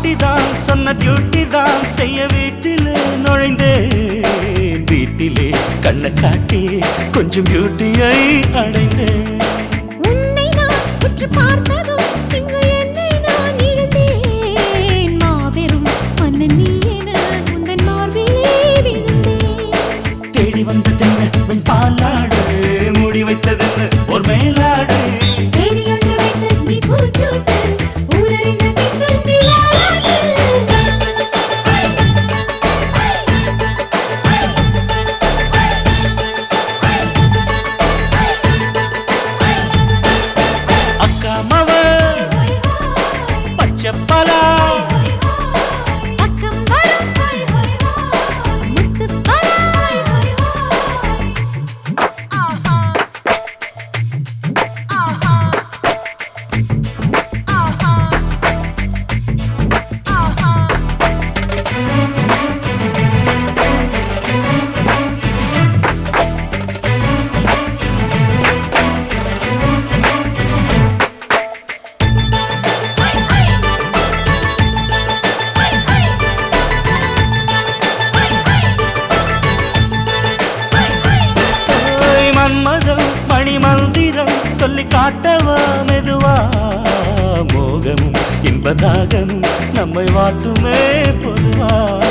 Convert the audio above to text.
பாட்டி தான் சொன்ன டியூட்டி தான் செய்ய வீட்டில் நுழைந்தேன் வீட்டிலே கண்ணை காட்டி கொஞ்சம் பியூட்டியை அடைந்தேன் உன்னை நான் உற்று பார்த்ததும் இங்கு என்னை நான் இழந்தேன் மாபெரும் மன்னன் நீ என உந்தன் மார்பிலே விழுந்தேன் தேடி வந்ததென்ன வெண் பாலாடு மூடி வைத்ததென்ன ஒரு மேலாடு தேடி ஒன்று வைத்து நீ பூச்சூட்டு ஊரறிந்த பின்னர் நீயாடு அக்கா மவ பச்சை பலா பக்கம் வரும் ஹோய் ஹோய் ஹோய் முத்து பலாய் ஹோய் ஹோய் ஓய் மன்மதம் மணி மந்திரம் சொல்லி காட்டவா மெதுவா மோகமும் இன்பதாகமும் நம்மை வாட்டுமே பொதுவா